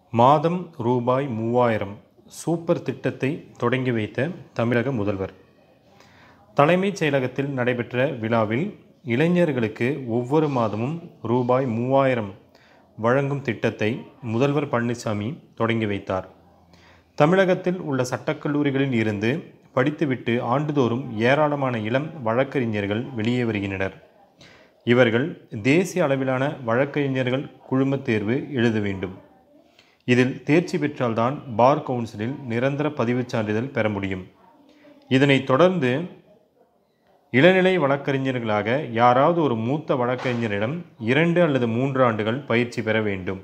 மாதம் ரூபாய் மூவாயிரம் சூப்பர் திட்டத்தை தொடங்கி வைத்த தமிழக முதல்வர் தலைமைச் செயலகத்தில் நடைபெற்ற விழாவில் இளைஞர்களுக்கு ஒவ்வொரு மாதமும் ரூபாய் மூவாயிரம் வழங்கும் திட்டத்தை முதல்வர் பழனிசாமி தொடங்கி வைத்தார் தமிழகத்தில் உள்ள சட்டக்கல்லூரிகளில் இருந்து படித்துவிட்டு ஆண்டுதோறும் ஏராளமான இளம் வழக்கறிஞர்கள் வெளியே வருகின்றனர் இவர்கள் தேசிய அளவிலான வழக்கறிஞர்கள் குழுமத் தேர்வு எழுத வேண்டும் இதில் தேர்ச்சி பெற்றால்தான் பார் கவுன்சிலில் நிரந்தர பதிவுச் சான்றிதழ் பெற முடியும் இதனைத் தொடர்ந்து இளநிலை வழக்கறிஞர்களாக யாராவது ஒரு மூத்த வழக்கறிஞரிடம் இரண்டு அல்லது மூன்று ஆண்டுகள் பயிற்சி பெற வேண்டும்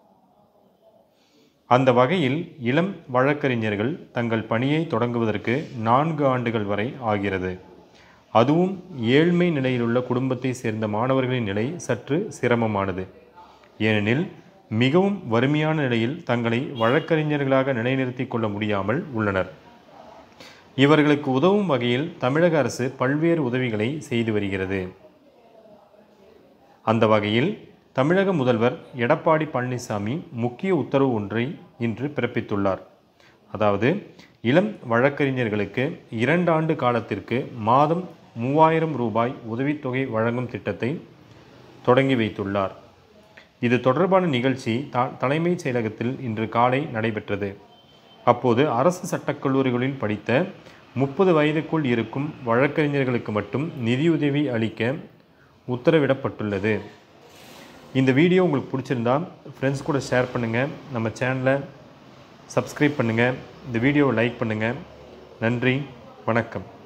அந்த வகையில் இளம் வழக்கறிஞர்கள் தங்கள் பணியை தொடங்குவதற்கு நான்கு ஆண்டுகள் வரை ஆகிறது அதுவும் ஏழ்மை நிலையிலுள்ள குடும்பத்தை சேர்ந்த மாணவர்களின் நிலை சற்று சிரமமானது ஏனெனில் மிகவும் வறுமையான நிலையில் தங்களை வழக்கறிஞர்களாக நிலைநிறுத்திக் கொள்ள முடியாமல் உள்ளனர் இவர்களுக்கு உதவும் வகையில் தமிழக அரசு பல்வேறு உதவிகளை செய்து வருகிறது அந்த வகையில் தமிழக முதல்வர் எடப்பாடி பழனிசாமி முக்கிய உத்தரவு ஒன்றை இன்று பிறப்பித்துள்ளார் அதாவது இளம் வழக்கறிஞர்களுக்கு இரண்டு ஆண்டு காலத்திற்கு மாதம் மூவாயிரம் ரூபாய் உதவித்தொகை வழங்கும் திட்டத்தை தொடங்கி வைத்துள்ளார் இது தொடர்பான நிகழ்ச்சி த தலைமைச் செயலகத்தில் இன்று காலை நடைபெற்றது அப்போது அரசு சட்டக்கல்லூரிகளில் படித்த முப்பது வயதுக்குள் இருக்கும் வழக்கறிஞர்களுக்கு மட்டும் நிதியுதவி அளிக்க உத்தரவிடப்பட்டுள்ளது இந்த வீடியோ உங்களுக்கு பிடிச்சிருந்தா ஃப்ரெண்ட்ஸ் கூட ஷேர் பண்ணுங்கள் நம்ம சேனலை சப்ஸ்கிரைப் பண்ணுங்கள் இந்த வீடியோவை லைக் பண்ணுங்கள் நன்றி வணக்கம்